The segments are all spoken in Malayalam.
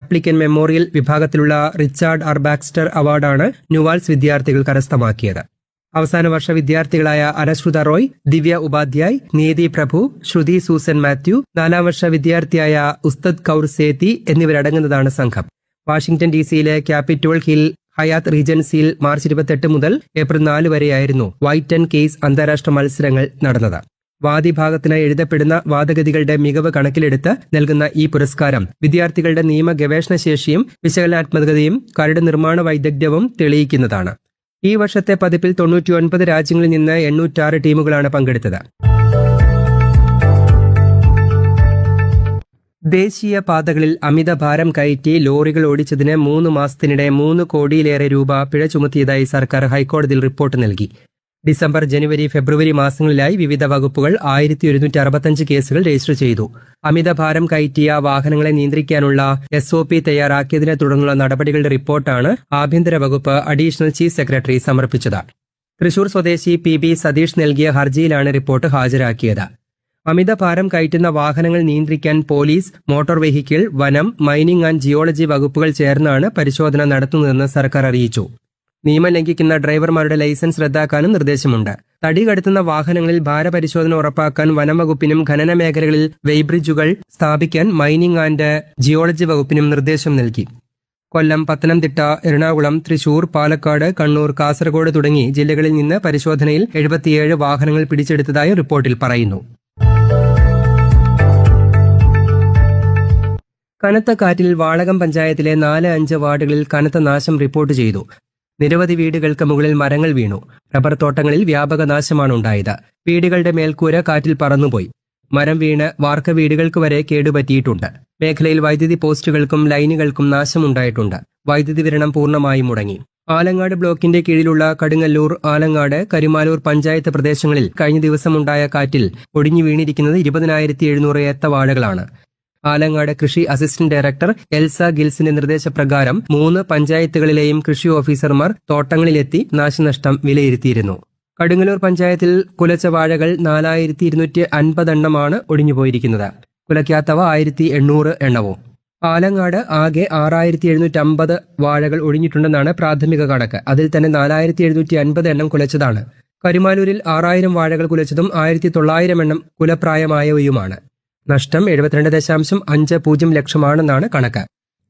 ആപ്ലിക്കൻ മെമ്മോറിയൽ വിഭാഗത്തിലുള്ള റിച്ചാർഡ് ആർ ബാക്സ്റ്റർ അവാർഡാണ് ന്യൂവാൽസ് വിദ്യാർത്ഥികൾ കരസ്ഥമാക്കിയത് അവസാന വർഷ വിദ്യാർത്ഥികളായ അനശ്രുത റോയ് ദിവ്യ ഉപാധ്യായ് നീതി പ്രഭു ശ്രുതി സൂസൻ മാത്യു നാലാം വർഷ വിദ്യാർത്ഥിയായ ഉസ്തദ് കൌർ സേത്തി എന്നിവരടങ്ങുന്നതാണ് സംഘം വാഷിംഗ്ടൺ ഡി സിയിലെ ക്യാപിറ്റോൾ ഹിൽ ഹയാത്ത് റീജൻസിയിൽ മാർച്ച് ഇരുപത്തെട്ട് മുതൽ ഏപ്രിൽ നാല് വരെയായിരുന്നു വൈറ്റ് ആൻഡ് കേസ് അന്താരാഷ്ട്ര മത്സരങ്ങൾ നടന്നത് വാദിഭാഗത്തിന് എഴുതപ്പെടുന്ന വാദഗതികളുടെ മികവ് കണക്കിലെടുത്ത് നൽകുന്ന ഈ പുരസ്കാരം വിദ്യാർത്ഥികളുടെ നിയമ ഗവേഷണ ശേഷിയും വിശകലനാത്മകതയും കരട് നിർമ്മാണ വൈദഗ്ധ്യവും തെളിയിക്കുന്നതാണ് ഈ വർഷത്തെ പതിപ്പിൽ തൊണ്ണൂറ്റിയൊൻപത് രാജ്യങ്ങളിൽ നിന്ന് എണ്ണൂറ്റാറ് ടീമുകളാണ് പങ്കെടുത്തത് ദേശീയ പാതകളിൽ അമിത ഭാരം കയറ്റി ലോറികൾ ഓടിച്ചതിന് മൂന്ന് മാസത്തിനിടെ മൂന്ന് കോടിയിലേറെ രൂപ പിഴ ചുമത്തിയതായി സർക്കാർ ഹൈക്കോടതിയിൽ റിപ്പോർട്ട് നൽകി ഡിസംബർ ജനുവരി ഫെബ്രുവരി മാസങ്ങളിലായി വിവിധ വകുപ്പുകൾ ആയിരത്തി ഒരുന്നൂറ്റി അറുപത്തഞ്ച് കേസുകൾ രജിസ്റ്റർ ചെയ്തു അമിത ഭാരം കയറ്റിയ വാഹനങ്ങളെ നിയന്ത്രിക്കാനുള്ള എസ് ഒ പി തയ്യാറാക്കിയതിനെ തുടർന്നുള്ള നടപടികളുടെ റിപ്പോർട്ടാണ് ആഭ്യന്തര വകുപ്പ് അഡീഷണൽ ചീഫ് സെക്രട്ടറി സമർപ്പിച്ചത് തൃശൂർ സ്വദേശി പി ബി സതീഷ് നൽകിയ ഹർജിയിലാണ് റിപ്പോർട്ട് ഹാജരാക്കിയത് അമിത ഭാരം കയറ്റുന്ന വാഹനങ്ങൾ നിയന്ത്രിക്കാൻ പോലീസ് മോട്ടോർ വെഹിക്കിൾ വനം മൈനിംഗ് ആൻഡ് ജിയോളജി വകുപ്പുകൾ ചേർന്നാണ് പരിശോധന നടത്തുന്നതെന്ന് സർക്കാർ അറിയിച്ചു നിയമം ലംഘിക്കുന്ന ഡ്രൈവർമാരുടെ ലൈസൻസ് റദ്ദാക്കാനും നിർദ്ദേശമുണ്ട് തടി കടത്തുന്ന വാഹനങ്ങളിൽ ഭാരപരിശോധന ഉറപ്പാക്കാൻ വനം വകുപ്പിനും ഖനന മേഖലകളിൽ വെയ്ബ്രിഡ്ജുകൾ സ്ഥാപിക്കാൻ മൈനിംഗ് ആൻഡ് ജിയോളജി വകുപ്പിനും നിർദ്ദേശം നൽകി കൊല്ലം പത്തനംതിട്ട എറണാകുളം തൃശൂർ പാലക്കാട് കണ്ണൂർ കാസർഗോഡ് തുടങ്ങി ജില്ലകളിൽ നിന്ന് പരിശോധനയിൽ എഴുപത്തിയേഴ് വാഹനങ്ങൾ പിടിച്ചെടുത്തതായി റിപ്പോർട്ടിൽ പറയുന്നു കനത്ത കാറ്റിൽ വാളകം പഞ്ചായത്തിലെ നാല് അഞ്ച് വാർഡുകളിൽ കനത്ത നാശം റിപ്പോർട്ട് ചെയ്തു നിരവധി വീടുകൾക്ക് മുകളിൽ മരങ്ങൾ വീണു റബ്ബർ തോട്ടങ്ങളിൽ വ്യാപക നാശമാണ് ഉണ്ടായത് വീടുകളുടെ മേൽക്കൂര കാറ്റിൽ പറന്നുപോയി മരം വീണ് വാർക്ക വീടുകൾക്ക് വരെ കേടുപറ്റിയിട്ടുണ്ട് മേഖലയിൽ വൈദ്യുതി പോസ്റ്റുകൾക്കും ലൈനുകൾക്കും നാശമുണ്ടായിട്ടുണ്ട് വൈദ്യുതി വിതരണം പൂർണ്ണമായും മുടങ്ങി ആലങ്ങാട് ബ്ലോക്കിന്റെ കീഴിലുള്ള കടുങ്ങല്ലൂർ ആലങ്ങാട് കരുമാലൂർ പഞ്ചായത്ത് പ്രദേശങ്ങളിൽ കഴിഞ്ഞ ദിവസമുണ്ടായ കാറ്റിൽ ഒടിഞ്ഞു വീണിരിക്കുന്നത് ഇരുപതിനായിരത്തി എഴുന്നൂറ് ഏത്തവാഴകളാണ് ആലങ്ങാട് കൃഷി അസിസ്റ്റന്റ് ഡയറക്ടർ എൽസ ഗിൽസിന്റെ നിർദ്ദേശപ്രകാരം മൂന്ന് പഞ്ചായത്തുകളിലെയും കൃഷി ഓഫീസർമാർ തോട്ടങ്ങളിലെത്തി നാശനഷ്ടം വിലയിരുത്തിയിരുന്നു കടുങ്ങല്ലൂർ പഞ്ചായത്തിൽ കുലച്ച വാഴകൾ നാലായിരത്തി ഇരുന്നൂറ്റി അൻപതെണ്ണമാണ് ഒടിഞ്ഞുപോയിരിക്കുന്നത് കുലയ്ക്കാത്തവ ആയിരത്തി എണ്ണൂറ് എണ്ണവും ആലങ്ങാട് ആകെ ആറായിരത്തി എഴുന്നൂറ്റി അമ്പത് വാഴകൾ ഒഴിഞ്ഞിട്ടുണ്ടെന്നാണ് പ്രാഥമിക കണക്ക് അതിൽ തന്നെ നാലായിരത്തി എഴുന്നൂറ്റി അൻപത് എണ്ണം കുലച്ചതാണ് കരുമാലൂരിൽ ആറായിരം വാഴകൾ കുലച്ചതും ആയിരത്തി തൊള്ളായിരം എണ്ണം കുലപ്രായമായവയുമാണ് നഷ്ടം എഴുപത്തിരണ്ട് ദശാംശം അഞ്ച് പൂജ്യം ലക്ഷമാണെന്നാണ് കണക്ക്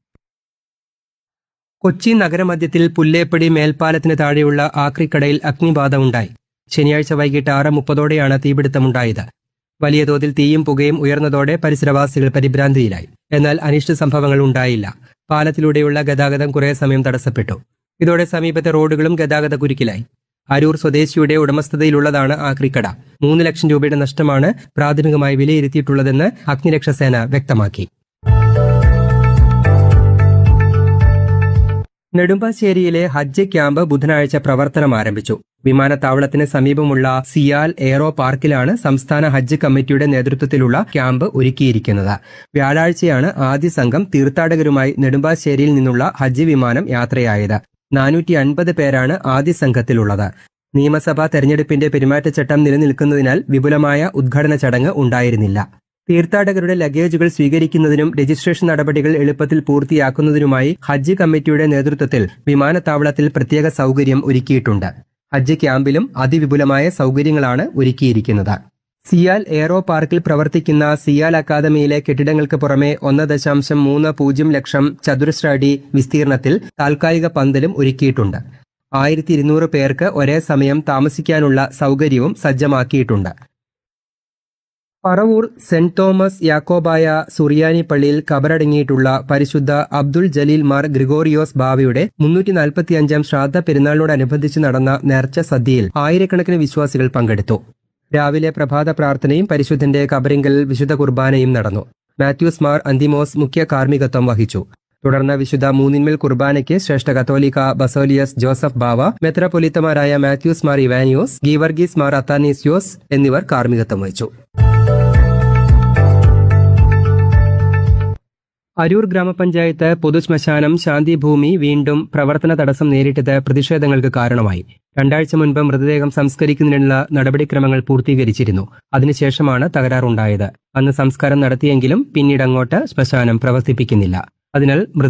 കൊച്ചി നഗരമധ്യത്തിൽ പുല്ലേപ്പടി മേൽപ്പാലത്തിന് താഴെയുള്ള ആക്രിക്കടയിൽ അഗ്നിബാധ ഉണ്ടായി ശനിയാഴ്ച വൈകിട്ട് ആറ് മുപ്പതോടെയാണ് തീപിടുത്തമുണ്ടായത് വലിയ തോതിൽ തീയും പുകയും ഉയർന്നതോടെ പരിസരവാസികൾ പരിഭ്രാന്തിയിലായി എന്നാൽ അനിഷ്ട സംഭവങ്ങൾ ഉണ്ടായില്ല പാലത്തിലൂടെയുള്ള ഗതാഗതം കുറേ സമയം തടസ്സപ്പെട്ടു ഇതോടെ സമീപത്തെ റോഡുകളും ഗതാഗത കുരുക്കിലായി അരൂർ സ്വദേശിയുടെ ഉടമസ്ഥതയിലുള്ളതാണ് ആക്രിക്കട മൂന്ന് ലക്ഷം രൂപയുടെ നഷ്ടമാണ് പ്രാഥമികമായി വിലയിരുത്തിയിട്ടുള്ളതെന്ന് അഗ്നിരക്ഷാസേന വ്യക്തമാക്കി നെടുമ്പാശ്ശേരിയിലെ ഹജ്ജ് ക്യാമ്പ് ബുധനാഴ്ച പ്രവർത്തനം ആരംഭിച്ചു വിമാനത്താവളത്തിന് സമീപമുള്ള സിയാൽ എയറോ പാർക്കിലാണ് സംസ്ഥാന ഹജ്ജ് കമ്മിറ്റിയുടെ നേതൃത്വത്തിലുള്ള ക്യാമ്പ് ഒരുക്കിയിരിക്കുന്നത് വ്യാഴാഴ്ചയാണ് ആദ്യ സംഘം തീർത്ഥാടകരുമായി നെടുമ്പാശ്ശേരിയിൽ നിന്നുള്ള ഹജ്ജ് വിമാനം യാത്രയായത് നാനൂറ്റി അൻപത് പേരാണ് ആദ്യ സംഘത്തിലുള്ളത് നിയമസഭാ തെരഞ്ഞെടുപ്പിന്റെ പെരുമാറ്റച്ചട്ടം നിലനിൽക്കുന്നതിനാൽ വിപുലമായ ഉദ്ഘാടന ചടങ്ങ് ഉണ്ടായിരുന്നില്ല തീർത്ഥാടകരുടെ ലഗേജുകൾ സ്വീകരിക്കുന്നതിനും രജിസ്ട്രേഷൻ നടപടികൾ എളുപ്പത്തിൽ പൂർത്തിയാക്കുന്നതിനുമായി ഹജ്ജ് കമ്മിറ്റിയുടെ നേതൃത്വത്തിൽ വിമാനത്താവളത്തിൽ പ്രത്യേക സൗകര്യം ഒരുക്കിയിട്ടുണ്ട് ഹജ്ജ് ക്യാമ്പിലും അതിവിപുലമായ സൗകര്യങ്ങളാണ് ഒരുക്കിയിരിക്കുന്നത് സിയാൽ എയറോ പാർക്കിൽ പ്രവർത്തിക്കുന്ന സിയാൽ അക്കാദമിയിലെ കെട്ടിടങ്ങൾക്ക് പുറമെ ഒന്ന് ദശാംശം മൂന്ന് പൂജ്യം ലക്ഷം ചതുരശ്ര അടി വിസ്തീർണത്തിൽ താൽക്കാലിക പന്തലും ഒരുക്കിയിട്ടുണ്ട് ആയിരത്തി ഇരുന്നൂറ് പേർക്ക് ഒരേ സമയം താമസിക്കാനുള്ള സൗകര്യവും സജ്ജമാക്കിയിട്ടുണ്ട് പറവൂർ സെന്റ് തോമസ് യാക്കോബായ സുറിയാനി പള്ളിയിൽ കബറടങ്ങിയിട്ടുള്ള പരിശുദ്ധ അബ്ദുൾ ജലീൽ മാർ ഗ്രിഗോറിയോസ് ബാവയുടെ മുന്നൂറ്റി നാൽപ്പത്തിയഞ്ചാം ശ്രാദ്ധ പെരുന്നാളിനോടനുബന്ധിച്ച് നടന്ന നേർച്ച സദ്യയിൽ ആയിരക്കണക്കിന് വിശ്വാസികൾ പങ്കെടുത്തു രാവിലെ പ്രഭാത പ്രാർത്ഥനയും പരിശുദ്ധന്റെ കബറിങ്കൽ വിശുദ്ധ കുർബാനയും നടന്നു മാത്യൂസ് മാർ അന്തിമോസ് മുഖ്യ കാർമ്മികത്വം വഹിച്ചു തുടർന്ന് വിശുദ്ധ മൂന്നിന്മേൽ കുർബാനയ്ക്ക് ശ്രേഷ്ഠ കത്തോലിക്ക ബസോലിയസ് ജോസഫ് ബാവ മെത്രാപൊലിത്തമാരായ മാത്യൂസ് മാർ ഇവാനിയോസ് ഗീവർഗീസ് മാർ അത്താനീസിയോസ് എന്നിവർ കാർമ്മികത്വം വഹിച്ചു അരൂർ ഗ്രാമപഞ്ചായത്ത് പൊതുശ്മശാനം ശാന്തിഭൂമി വീണ്ടും പ്രവർത്തന തടസ്സം നേരിട്ടത് പ്രതിഷേധങ്ങൾക്ക് കാരണമായി രണ്ടാഴ്ച മുൻപ് മൃതദേഹം സംസ്കരിക്കുന്നതിനുള്ള നടപടിക്രമങ്ങൾ പൂർത്തീകരിച്ചിരുന്നു അതിനുശേഷമാണ് തകരാറുണ്ടായത് അന്ന് സംസ്കാരം നടത്തിയെങ്കിലും പിന്നീട് അങ്ങോട്ട് ശ്മശാനം പ്രവർത്തിപ്പിക്കുന്നില്ല അതിനാൽ